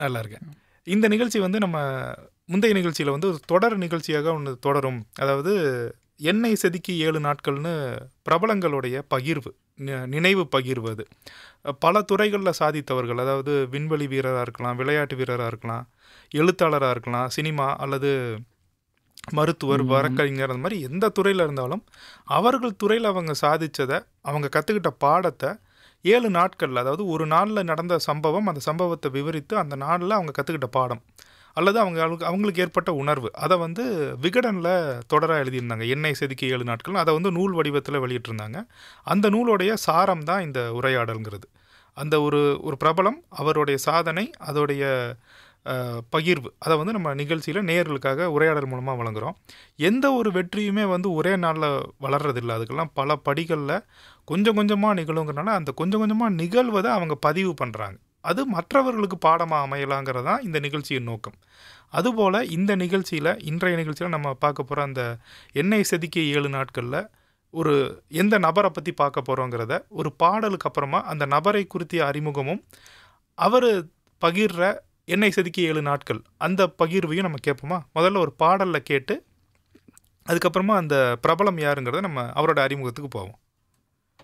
நல்லா இருக்கேன் இந்த நிகழ்ச்சி வந்து நம்ம முந்தைய நிகழ்ச்சியில் வந்து ஒரு தொடர் நிகழ்ச்சியாக ஒன்று தொடரும் அதாவது எண்ணெய் செதுக்கி ஏழு நாட்கள்னு பிரபலங்களுடைய பகிர்வு நி- நினைவு பகிர்வு அது பல துறைகளில் சாதித்தவர்கள் அதாவது விண்வெளி வீரராக இருக்கலாம் விளையாட்டு வீரராக இருக்கலாம் எழுத்தாளராக இருக்கலாம் சினிமா அல்லது மருத்துவர் வழக்கறிஞர் அந்த மாதிரி எந்த துறையில் இருந்தாலும் அவர்கள் துறையில் அவங்க சாதிச்சதை அவங்க கற்றுக்கிட்ட பாடத்தை ஏழு நாட்களில் அதாவது ஒரு நாளில் நடந்த சம்பவம் அந்த சம்பவத்தை விவரித்து அந்த நாளில் அவங்க கற்றுக்கிட்ட பாடம் அல்லது அவங்க அவங்களுக்கு- அவங்களுக்கு ஏற்பட்ட உணர்வு அதை வந்து விகடனில் தொடராக எழுதியிருந்தாங்க எண்ணெய் செதுக்கி ஏழு நாட்கள் அதை வந்து நூல் வடிவத்தில் வெளியிட்டிருந்தாங்க அந்த நூலுடைய சாரம் தான் இந்த உரையாடல்ங்கிறது அந்த ஒரு ஒரு பிரபலம் அவருடைய சாதனை அதோடைய அஹ், பகிர்வு அதை வந்து நம்ம நிகழ்ச்சியில் நேயர்களுக்காக உரையாடல் மூலமாக வழங்குகிறோம் எந்த ஒரு வெற்றியுமே வந்து ஒரே நாளில் வளர்றதில்ல அதுக்கெல்லாம் பல படிகளில் கொஞ்சம் கொஞ்சமாக நிகழுங்கிறனால அந்த கொஞ்சம் கொஞ்சமாக நிகழ்வதை அவங்க பதிவு பண்ணுறாங்க அது மற்றவர்களுக்கு பாடமாக அமையலாங்கிறது தான் இந்த நிகழ்ச்சியின் நோக்கம் அதுபோல் இந்த நிகழ்ச்சியில் இன்றைய நிகழ்ச்சியில் நம்ம பார்க்க போகிற அந்த எண்ணெய் செதுக்கிய ஏழு நாட்களில் ஒரு எந்த நபரை பற்றி பார்க்க போகிறோங்கிறத ஒரு பாடலுக்கு அப்புறமா அந்த நபரை குறித்திய அறிமுகமும் அவர் பகிர்ற எண்ணெய் செதுக்கிய ஏழு நாட்கள் அந்த பகிர்வையும் நம்ம கேட்போமா முதல்ல ஒரு பாடலில் கேட்டு அதுக்கப்புறமா அந்த பிரபலம் யாருங்கிறத நம்ம அவரோட அறிமுகத்துக்கு போவோம்